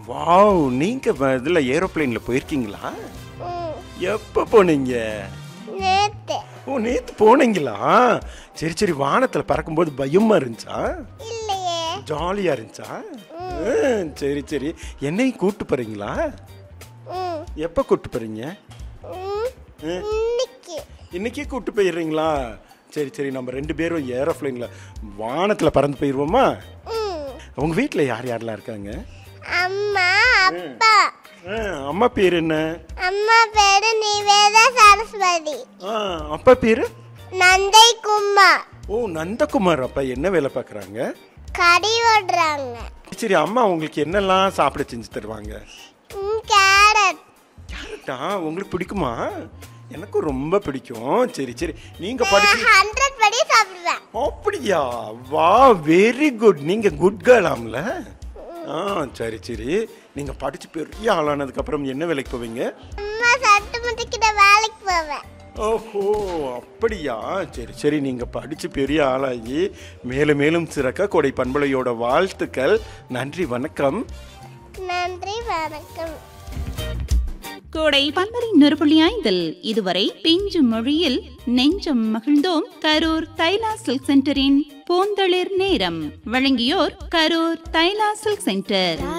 wow நீங்க வ- இதுல ஏரோப்ளேன்ல போயிருக்கீங்களா ம் எப்ப போனீங்க நேத்து ஓ நேத்து போனீங்களா சரி சரி வானத்துல பறக்கும்போது பயமா இருந்துச்சா இல்லையே ஜாலியா இருந்துச்சா ஆ, சரி சரி என்னையும் கூட்டு போறீங்களா ம் எப்ப கூட்டு போறீங்க ம் ஆ, இன்னைக்கு இன்னைக்கே கூட்டு போயிடுறீங்களா சரி சரி நம்ம ரெண்டு பேரும் ஏரோப்ளேன்ல வானத்துல பறந்து போயிடுவோமா ம் உங்க வீட்ல யார் யாரெல்லாம் இருக்காங்க அம்மா அப்பா ஆ, அம்மா பேர் என்ன அம்மா பேரு நிவேதா சரஸ்வதி ஆ, அப்பா பேரு நந்தை குமார் ஓ நந்தகுமார் அப்பா என்ன வேலை பார்க்குறாங்க கறி ஓடுறாங்க சரி அம்மா உங்களுக்கு என்னெல்லாம் சாப்பிட செஞ்சு தருவாங்க ம் கேரட் கேரட்டா உங்களுக்கு பிடிக்குமா எனக்கும் ரொம்ப பிடிக்கும் சரி சரி நீங்க படிச்சு ஹண்ட்ரட் படி சாப்பிடுவேன் அப்படியா வா வெரி குட் நீங்க குட் கேர்ளாம்ல ஆ சரி சரி நீங்க படிச்சு பெரிய ஆளானதுக்கு அப்புறம் என்ன வேலைக்கு போவீங்க அம்மா சட்டமன்றக்கிட்ட வேலைக்கு போவேன் ஓஹோ அப்படியா சரி சரி நீங்க படிச்சு பெரிய ஆளாகி மேலும் மேலும் சிறக்க கொடை பண்பலையோட வாழ்த்துக்கள் நன்றி வணக்கம் நன்றி வணக்கம் கோடை பந்தரை நொறுபுள்ளி ஐந்தில் இதுவரை பிஞ்சு மொழியில் நெஞ்சம் மகிழ்ந்தோம் கரூர் தைலா சில்க் சென்டரின் பூந்தளிர் நேரம் வழங்கியோர் கரூர் தைலா சில்க் சென்டர்